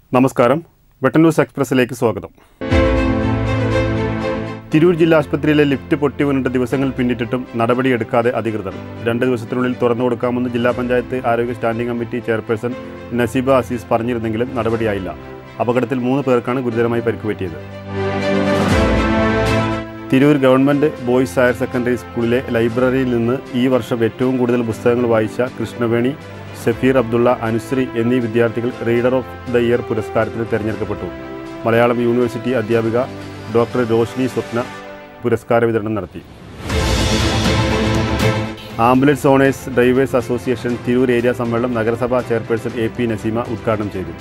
നമസ്കാരം വെട്ടൻ ന്യൂസ് എക്സ്പ്രസിലേക്ക് സ്വാഗതം തിരൂർ ജില്ലാ ആശുപത്രിയിലെ ലിഫ്റ്റ് പൊട്ടി വീണിട്ട് ദിവസങ്ങൾ പിന്നിട്ടിട്ടും നടപടിയെടുക്കാതെ അധികൃതർ രണ്ട് ദിവസത്തിനുള്ളിൽ തുറന്നു കൊടുക്കാമെന്ന് ജില്ലാ പഞ്ചായത്ത് ആരോഗ്യ standing committee chairperson Naseeba Azeez പറഞ്ഞിരുന്നെങ്കിലും നടപടിയായില്ല അപകടത്തിൽ മൂന്ന് പേർക്കാണ് ഗുരുതരമായി പരിക്കുപറ്റിയത് Tirur government boys higher secondary സ്കൂളിലെ ലൈബ്രറിയിൽ നിന്ന് ഈ വർഷം ഏറ്റവും കൂടുതൽ പുസ്തകങ്ങൾ വായിച്ച കൃഷ്ണവേണി ഷഫീർ അബ്ദുള്ള അനുശ്രീ എന്നീ വിദ്യാർത്ഥികൾ റീഡർ ഓഫ് ദ ഇയർ പുരസ്കാരത്തിന് തിരഞ്ഞെടുക്കപ്പെട്ടു മലയാളം യൂണിവേഴ്സിറ്റി അധ്യാപിക ഡോക്ടർ രോഷിനി സ്വപ്ന പുരസ്കാര വിതരണം നടത്തി ambulance owners drivers association Tirur area സമ്മേളനം നഗരസഭാ ചെയർപേഴ്സൺ എ പി നസീമ ഉദ്ഘാടനം ചെയ്തു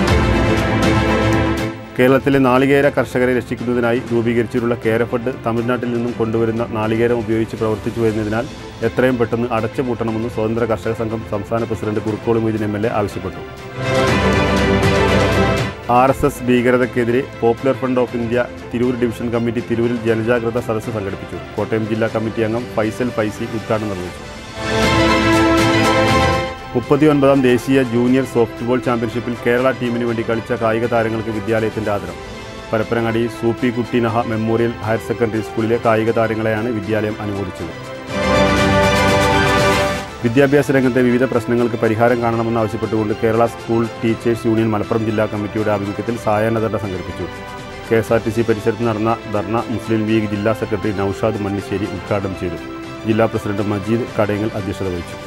കേരളത്തിലെ നാളികേര കർഷകരെ രക്ഷിക്കുന്നതിനായി രൂപീകരിച്ചിട്ടുള്ള കേരഫണ്ട് തമിഴ്നാട്ടിൽ നിന്നും കൊണ്ടുവരുന്ന നാളികേരം ഉപയോഗിച്ച് പ്രവർത്തിച്ചു വരുന്നതിനാൽ എത്രയും പെട്ടെന്ന് അടച്ചുപൂട്ടണമെന്ന് സ്വതന്ത്ര കർഷക സംഘം സംസ്ഥാന president Kurukkoli Moideen M L A ആവശ്യപ്പെട്ടു ആർ എസ് എസ് ഭീകരതയ്ക്കെതിരെ Popular Front of India Tirur division committee തിരൂരിൽ ജനജാഗ്രത സദസ്സ് സംഘടിപ്പിച്ചു കോട്ടയം ജില്ലാ കമ്മിറ്റി അംഗം ഫൈസൽ ഫൈസി ഉദ്ഘാടനം നിർവഹിച്ചു മുപ്പത്തിയൊൻപതാം ദേശീയ ജൂനിയർ സോഫ്റ്റ്ബോൾ ചാമ്പ്യൻഷിപ്പിൽ കേരള ടീമിന് വേണ്ടി കളിച്ച കായിക താരങ്ങൾക്ക് വിദ്യാലയത്തിന്റെ ആദരം പരപ്പനങ്ങാടി സൂപ്പി കുട്ടി നഹ മെമ്മോറിയൽ ഹയർ സെക്കൻഡറി സ്കൂളിലെ കായിക താരങ്ങളെയാണ് വിദ്യാലയം അനുമോദിച്ചത് വിദ്യാഭ്യാസ രംഗത്തെ വിവിധ പ്രശ്നങ്ങൾക്ക് പരിഹാരം കാണണമെന്നാവശ്യപ്പെട്ടുകൊണ്ട് Kerala school teachers union Malappuram ജില്ലാ കമ്മിറ്റിയുടെ ആഭിമുഖ്യത്തിൽ സായാഹ്ന ധർണ സംഘടിപ്പിച്ചു K S R T C പരിസരത്ത് നടന്ന ധർണ മുസ്ലിം ലീഗ് ജില്ലാ സെക്രട്ടറി നൌഷാദ് മണ്ണിശ്ശേരി ഉദ്ഘാടനം ചെയ്തു ജില്ലാ പ്രസിഡന്റ് മജീദ് കടയങ്ങൽ അധ്യക്ഷത വഹിച്ചു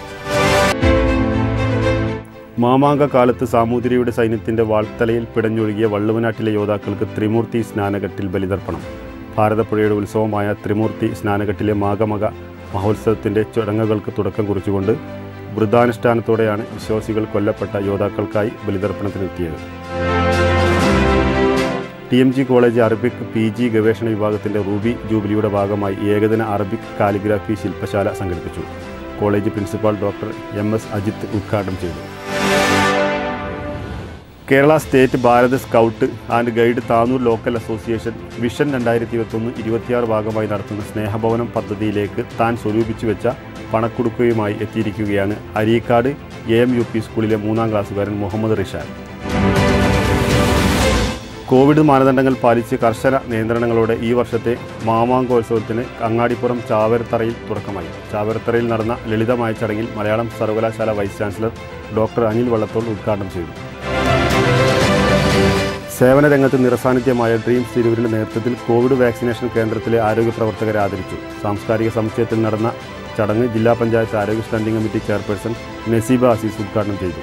മാമാങ്ക കാലത്ത് സാമൂതിരിയുടെ സൈന്യത്തിന്റെ വാൾത്തലയിൽ പിടഞ്ഞൊഴുകിയ വള്ളുവനാട്ടിലെ യോദ്ധാക്കൾക്ക് ത്രിമൂർത്തി സ്നാനഘട്ടിൽ ബലിതർപ്പണം ഭാരതപ്പുഴയുടെ ഉത്സവമായ ത്രിമൂർത്തി സ്നാനഘട്ടിലെ മാഘമക മഹോത്സവത്തിന്റെ ചടങ്ങുകൾക്ക് തുടക്കം കുറിച്ചുകൊണ്ട് വൃദ്ധാനുഷ്ഠാനത്തോടെയാണ് വിശ്വാസികൾ കൊല്ലപ്പെട്ട യോദ്ധാക്കൾക്കായി ബലിതർപ്പണത്തിനെത്തിയത് T M G college Arabic P G ഗവേഷണ വിഭാഗത്തിന്റെ റൂബി ജൂബിലിയുടെ ഭാഗമായി ഏകദിന അറബിക് കാലിഗ്രാഫി ശില്പശാല സംഘടിപ്പിച്ചു college principal doctor M S Ajith ഉദ്ഘാടനം ചെയ്തു Kerala state Bharat scout and guide Tanur local association vision രണ്ടായിരത്തി ഇരുപത്തൊന്ന് ഇരുപത്തിയാറ് ഭാഗമായി നടത്തുന്ന സ്നേഹഭവനം പദ്ധതിയിലേക്ക് താൻ സ്വരൂപിച്ചു വെച്ച പണക്കൊടുക്കയുമായി എത്തിയിരിക്കുകയാണ് Areekkad A M U P സ്കൂളിലെ മൂന്നാം ക്ലാസ്സുകാരൻ മുഹമ്മദ് റിഷാൻ കോവിഡ് മാനദണ്ഡങ്ങൾ പാലിച്ച് കർശന നിയന്ത്രണങ്ങളോടെ ഈ വർഷത്തെ മാമാങ്കോത്സവത്തിന് അങ്ങാടിപ്പുറം ചാവരത്തറയിൽ തുടക്കമായി ചാവരത്തറയിൽ നടന്ന ലളിതമായ ചടങ്ങിൽ മലയാളം സർവകലാശാല vice chancellor doctor Anil Vallathol ഉദ്ഘാടനം ചെയ്തു സേവന രംഗത്ത് നിറസാന്നിധ്യമായ ഡ്രീംസ് തിരൂരിൻ്റെ നേതൃത്വത്തിൽ കോവിഡ് വാക്സിനേഷൻ കേന്ദ്രത്തിലെ ആരോഗ്യ പ്രവർത്തകരെ ആദരിച്ചു സാംസ്കാരിക സമുച്ചയത്തിൽ നടന്ന ചടങ്ങ് ജില്ലാ പഞ്ചായത്ത് ആരോഗ്യ standing committee chairperson Naseeba Azeez ഉദ്ഘാടനം ചെയ്തു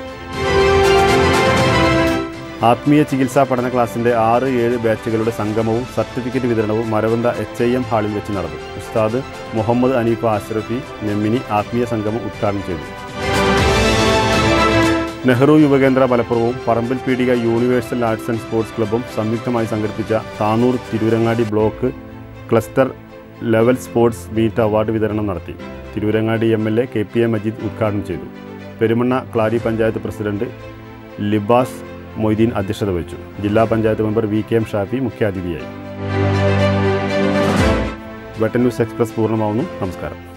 ആത്മീയ ചികിത്സാ പഠന ക്ലാസിന്റെ ആറ് ഏഴ് ബാച്ചുകളുടെ സംഗമവും സർട്ടിഫിക്കറ്റ് വിതരണവും മരവന്ത എച്ച് ഐ എം ഹാളിൽ വെച്ച് നടന്നു ഉസ്താദ് മുഹമ്മദ് അനീഫ അഷ്റഫി നെമ്മിനി ആത്മീയ സംഗമം ഉദ്ഘാടനം ചെയ്തു നെഹ്റു യുവകേന്ദ്ര മലപ്പുറവും Parambil Peedika universal arts and sports ക്ലബ്ബും സംയുക്തമായി സംഘടിപ്പിച്ച Tanur Tirurangadi block cluster level sports meet award വിതരണം നടത്തി Tirurangadi M L A K P A Majeed ഉദ്ഘാടനം ചെയ്തു പെരുമണ്ണ ക്ലാരി പഞ്ചായത്ത് പ്രസിഡന്റ് ലിബാസ് മൊയ്തീൻ അധ്യക്ഷത വഹിച്ചു ജില്ലാ panchayat member V K M Shafi മുഖ്യാതിഥിയായി വെട്ടൻ ന്യൂസ് എക്സ്പ്രസ് പൂർണ്ണമാവുന്നു നമസ്കാരം